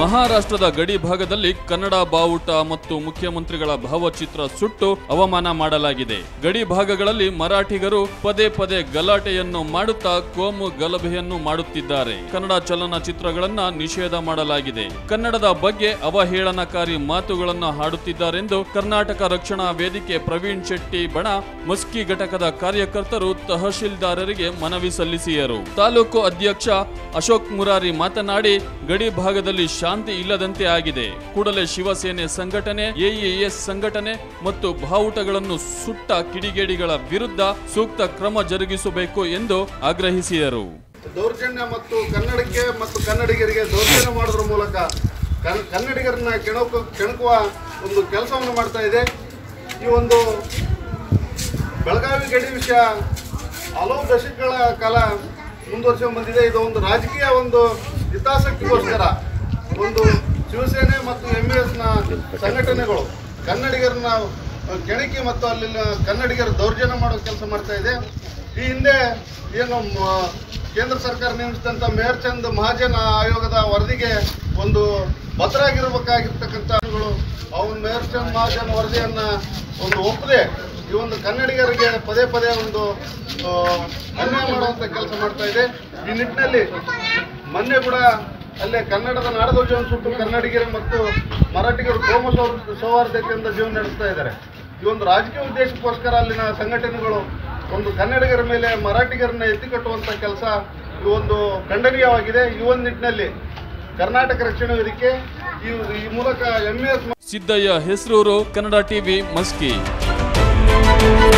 ಮಹಾರಾಷ್ಟ್ರದ ಗಡಿ ಭಾಗದಲ್ಲಿ ಕನ್ನಡ ಬಾವುಟ ಮತ್ತು ಮುಖ್ಯಮಂತ್ರಿಗಳ ಭಾವಚಿತ್ರ ಸುಟ್ಟು ಅವಮಾನ ಮಾಡಲಾಗಿದೆ ಗಡಿ ಭಾಗಗಳಲ್ಲಿ ಮರಾಠಿಗರು ಪದೇ ಪದೇ ಗಲಾಟೆಯನ್ನು ಮಾಡುತ್ತಾ ಕೋಮು ಗಲಭೆಯನ್ನು ಮಾಡುತ್ತಿದ್ದಾರೆ ಕನ್ನಡ ಚಲನಚಿತ್ರಗಳನ್ನ ನಿಷೇಧ ಮಾಡಲಾಗಿದೆ ಕನ್ನಡದ ಬಗ್ಗೆ ಅವಹೇಳನಕಾರಿ ಮಾತುಗಳನ್ನು ಹಾಡುತ್ತಿದ್ದಾರೆಂದು ಕರ್ನಾಟಕ ರಕ್ಷಣಾ ವೇದಿಕೆ ಪ್ರವೀಣ್ ಶೆಟ್ಟಿ ಬಣ ಮಸ್ಕಿ ಘಟಕದ ಕಾರ್ಯಕರ್ತರು ತಹಶೀಲ್ದಾರರಿಗೆ ಮನವಿ ಸಲ್ಲಿಸಿದರು ತಾಲೂಕು ಅಧ್ಯಕ್ಷ ಅಶೋಕ್ ಮುರಾರಿ ಮಾತನಾಡಿ ಗಡಿ ಭಾಗದಲ್ಲಿ ಶಾಂತಿ ಇಲ್ಲದಂತೆ ಆಗಿದೆ ಕೂಡಲೇ ಶಿವಸೇನೆ ಸಂಘಟನೆ ಎಇಎಸ್ ಸಂಘಟನೆ ಮತ್ತು ಬಾವುಟಗಳನ್ನು ಸುಟ್ಟ ಕಿಡಿಗೇಡಿಗಳ ವಿರುದ್ಧ ಸೂಕ್ತ ಕ್ರಮ ಜರುಗಿಸಬೇಕು ಎಂದು ಆಗ್ರಹಿಸಿದರು ದೌರ್ಜನ್ಯ ಮತ್ತು ಕನ್ನಡಕ್ಕೆ ಮತ್ತು ಕನ್ನಡಿಗರಿಗೆ ದೌರ್ಜನ್ಯ ಮಾಡೋದ್ರ ಮೂಲಕ ಕನ್- ಕನ್ನಡಿಗರನ್ನ ಕೆಣಕು ಕೆಣಕುವ ಒಂದು ಕೆಲಸವನ್ನು ಮಾಡ್ತಾ ಇದೆ ಈ ಒಂದು ಬೆಳಗಾವಿ ಗಡಿ ವಿಷಯ ಹಲವು ದಶಕಗಳ ಕಾಲ ಮುಂದುವರ್ಸ್ಕೊಂಡು ಬಂದಿದೆ ಇದು ಒಂದು ರಾಜಕೀಯ ಒಂದು ಹಿತಾಸಕ್ತಿಗೋಸ್ಕರ ಒಂದು ಶಿವಸೇನೆ ಮತ್ತು ಎಂ ಎಸ್ನ ಸಂಘಟನೆಗಳು ಕನ್ನಡಿಗರನ್ನ ಕೆಣಕಿ ಮತ್ತು ಅಲ್ಲಿನ ಕನ್ನಡಿಗರ ದೌರ್ಜನ್ಯ ಮಾಡೋ ಕೆಲಸ ಮಾಡ್ತಾ ಇದೆ ಈ ಹಿಂದೆ ಏನು ಮ- ಕೇಂದ್ರ ಸರ್ಕಾರ ನೇಮಿಸಿದಂಥ ಮೇಯರ್ ಚಂದ್ ಮಹಾಜನ್ ಆಯೋಗದ ವರದಿಗೆ ಒಂದು ಭದ್ರಾಗಿರ್ಬೇಕಾಗಿರ್ತಕ್ಕಂಥ ಅವನು ಮೇಯರ್ ಚಂದ್ ಮಹಾಜನ್ ವರದಿಯನ್ನ ಒಂದು ಒಪ್ಪದೆ ಈ ಒಂದು ಕನ್ನಡಿಗರಿಗೆ ಪದೇ ಪದೇ ಒಂದು ಆ, ಅನ್ಯಾಯ ಮಾಡುವಂತ ಕೆಲಸ ಮಾಡ್ತಾ ಇದೆ ಈ ನಿಟ್ಟಿನಲ್ಲಿ ಮೊನ್ನೆ ಕೂಡ ಅಲ್ಲೇ ಕನ್ನಡದ ನಾಡಧ್ವಜವನ್ನು ಸುಟ್ಟು ಕನ್ನಡಿಗರು ಮತ್ತು ಮರಾಠಿಗರು ಕೋಮ ಸೌ- ಸೌಹಾರ್ದತೆಯಿಂದ ಜೀವನ ನಡೆಸ್ತಾ ಇದ್ದಾರೆ ಈ ಒಂದು ರಾಜಕೀಯ ಉದ್ದೇಶಕ್ಕೋಸ್ಕರ ಅಲ್ಲಿನ ಸಂಘಟನೆಗಳು ಒಂದು ಕನ್ನಡಿಗರ ಮೇಲೆ ಮರಾಠಿಗರನ್ನ ಎತ್ತಿಕಟ್ಟುವಂತ ಕೆಲಸ ಈ ಒಂದು ಖಂಡನೀಯವಾಗಿದೆ ಈ ಒಂದು ನಿಟ್ಟಿನಲ್ಲಿ ಕರ್ನಾಟಕ ರಕ್ಷಣಾ ವೇದಿಕೆ ಈ ಈ ಮೂಲಕ M S Siddaiah Hesaruru Kannada TV Maski